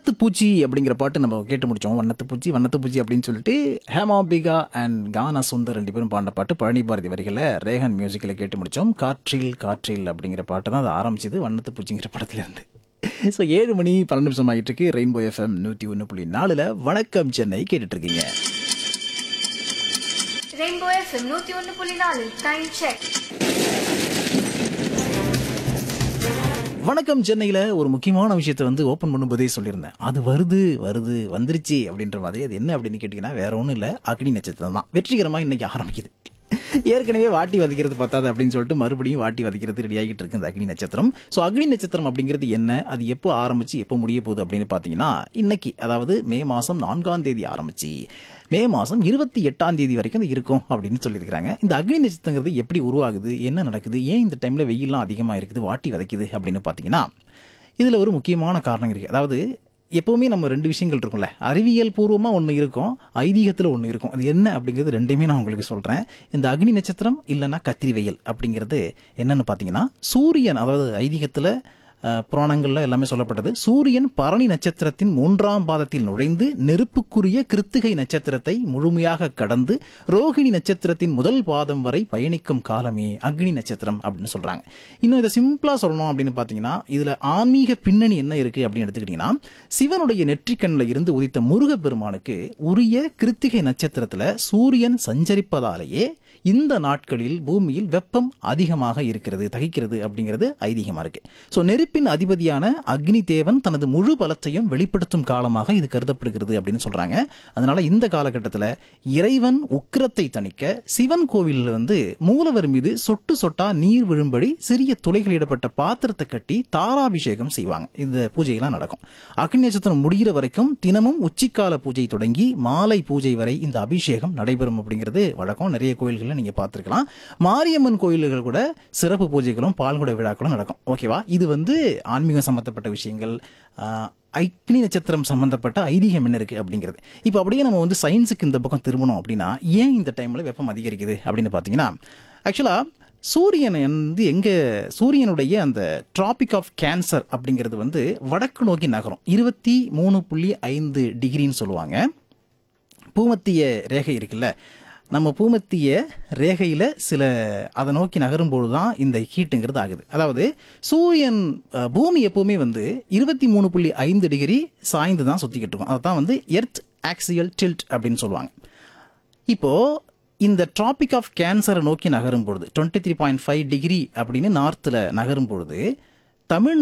வண்ணத்து பூச்சி அப்படிங்கிற பாட்டு நம்ம கேட்டு முடிச்சோம் வண்ணத்து பூச்சி வண்ணத்து பூச்சி அப்படின்னு சொல்லிட்டு ஹேமாபிகா அண்ட் கானா சுந்தர் ரெண்டு பேரும் பாடின பாட்டு பழனி பாரதி வரிகளை ரேகன் மியூசிக்கில் கேட்டு முடிச்சோம் காற்றில் காற்றில் அப்படிங்கிற பாட்டு தான் அது ஆரம்பிச்சது வண்ணத்து பூச்சிங்கிற படத்துல இருந்து ஸோ ஏழு மணி பன்னெண்டு நிமிஷம் ஆகிட்டு இருக்கு ரெயின்போ எஃப்எம் நூற்றி ஒன்று புள்ளி நாலில் வணக்கம் சென்னை கேட்டுட்டு இருக்கீங்க ரெயின்போ எஃப்எம் நூத்தி ஒன்னு புள்ளி நாலு டைம் செக் வணக்கம் சென்னையில் ஒரு முக்கியமான விஷயத்தை வந்து ஓப்பன் பண்ணும்போதே சொல்லியிருந்தேன் அது வருது வருது வந்துருச்சு அப்படின்ற மாதிரி அது என்ன அப்படின்னு கேட்டிங்கன்னா வேற ஒன்றும் இல்லை அக்னி நட்சத்திரம் தான் வெற்றிகரமாக இன்னைக்கு ஆரம்பிக்குது ஏற்கனவே வாட்டி வதைக்கிறது பத்தாது அப்படின்னு சொல்லிட்டு மறுபடியும் வாட்டி வதைக்கிறது ரெடி ஆகிட்டு இருக்கு இந்த அக்னி நட்சத்திரம் ஸோ அக்னி நட்சத்திரம் அப்படிங்கிறது என்ன அது எப்போ ஆரம்பிச்சு எப்போ முடிய போகுது அப்படின்னு பார்த்தீங்கன்னா இன்னைக்கு அதாவது மே மாதம் நான்காம் தேதி ஆரம்பிச்சு மே மாதம் இருபத்தி எட்டாம் தேதி வரைக்கும் அது இருக்கும் அப்படின்னு சொல்லியிருக்கிறாங்க இந்த அக்னி நட்சத்திரங்கிறது எப்படி உருவாகுது என்ன நடக்குது ஏன் இந்த டைமில் வெயில்லாம் அதிகமாக இருக்குது வாட்டி வதைக்குது அப்படின்னு பார்த்தீங்கன்னா இதில் ஒரு முக்கியமான காரணம் இருக்குது அதாவது எப்போவுமே நம்ம ரெண்டு விஷயங்கள் இருக்கும்ல அறிவியல் பூர்வமாக ஒன்று இருக்கும் ஐதீகத்தில் ஒன்று இருக்கும் அது என்ன அப்படிங்கிறது ரெண்டையுமே நான் உங்களுக்கு சொல்கிறேன் இந்த அக்னி நட்சத்திரம் இல்லைன்னா கத்திரி வெயில் அப்படிங்கிறது என்னன்னு பார்த்தீங்கன்னா சூரியன் அதாவது ஐதீகத்தில் அஹ், புராணங்கள்ல எல்லாமே சொல்லப்பட்டது சூரியன் பரணி நட்சத்திரத்தின் மூன்றாம் பாதத்தில் நுழைந்து நெருப்புக்குரிய கிருத்திகை நட்சத்திரத்தை முழுமையாக கடந்து ரோகிணி நட்சத்திரத்தின் முதல் பாதம் வரை பயணிக்கும் காலமே அக்னி நட்சத்திரம் அப்படின்னு சொல்றாங்க இன்னும் இதை சிம்பிளா சொல்லணும் அப்படின்னு பாத்தீங்கன்னா இதுல ஆன்மீக பின்னணி என்ன இருக்கு அப்படின்னு எடுத்துக்கிட்டீங்கன்னா சிவனுடைய நெற்றிக்கண்ணில் இருந்து உதித்த முருகப்பெருமானுக்கு உரிய கிருத்திகை நட்சத்திரத்துல சூரியன் சஞ்சரிப்பதாலேயே இந்த நாட்களில் பூமியில் வெப்பம் அதிகமாக இருக்கிறது தகிக்கிறது அப்படிங்கிறது ஐதீகமா இருக்கு ஸோ நெருப்பின் அதிபதியான அக்னி தேவன் தனது முழு பலத்தையும் வெளிப்படுத்தும் காலமாக இது கருதப்படுகிறது அப்படின்னு சொல்றாங்க அதனால இந்த காலகட்டத்தில் இறைவன் உக்கிரத்தை தணிக்க சிவன் கோவிலில் வந்து மூலவர் மீது சொட்டு சொட்டா நீர் விழும்படி சிறிய துளைகளிடப்பட்ட பாத்திரத்தை கட்டி தாராபிஷேகம் செய்வாங்க இந்த பூஜையெல்லாம் நடக்கும் அக்னி நட்சத்திரம் முடிகிற வரைக்கும் தினமும் உச்சிக்கால பூஜை தொடங்கி மாலை பூஜை வரை இந்த அபிஷேகம் நடைபெறும் அப்படிங்கிறது வழக்கம் நிறைய கோயில்களில் நீங்க பார்த்துருக்கலாம் மாரியம்மன் கோயில்கள் கூட சிறப்பு பூஜைகளும் பால்குட விழாக்களும் நடக்கும் ஓகேவா இது வந்து ஆன்மீகம் சம்பந்தப்பட்ட விஷயங்கள் ஆஹ், அக்னி நட்சத்திரம் சம்பந்தப்பட்ட ஐதீகம் என்ன இருக்கு அப்படிங்கிறது இப்போ அப்படியே நம்ம வந்து சயின்ஸுக்கு இந்த பக்கம் திரும்பணும் அப்படின்னா ஏன் இந்த டைம்ல வெப்பம் அதிகரிக்குது அப்படின்னு பார்த்தீங்கன்னா ஆக்சுவலா சூரியன் வந்து எங்க சூரியனுடைய அந்த டிராபிக் ஆஃப் கேன்சர் அப்படிங்கிறது வந்து வடக்கு நோக்கி நகரும் இருபத்தி மூணு புள்ளி ஐந்து டிகிரின்னு சொல்லுவாங்க பூமத்திய ரேகை இருக்குல்ல நம்ம பூமத்திய ரேகையில் சில அதை நோக்கி நகரும்போது தான் இந்த ஹீட்டுங்கிறது ஆகுது அதாவது சூரியன் அஹ், பூமி எப்பவுமே வந்து இருபத்தி மூணு புள்ளி ஐந்து டிகிரி சாய்ந்து தான் சுற்றிக்கிட்டு இருக்கும் அதை தான் வந்து எர்த் ஆக்சியல் டில்ட் அப்படின்னு சொல்லுவாங்க இப்போ இந்த டிராபிக் ஆஃப் கேன்சரை நோக்கி நகரும் பொழுது twenty three point five degree அப்படின்னு நார்த்தில் நகரும் பொழுது தமிழ்நாடு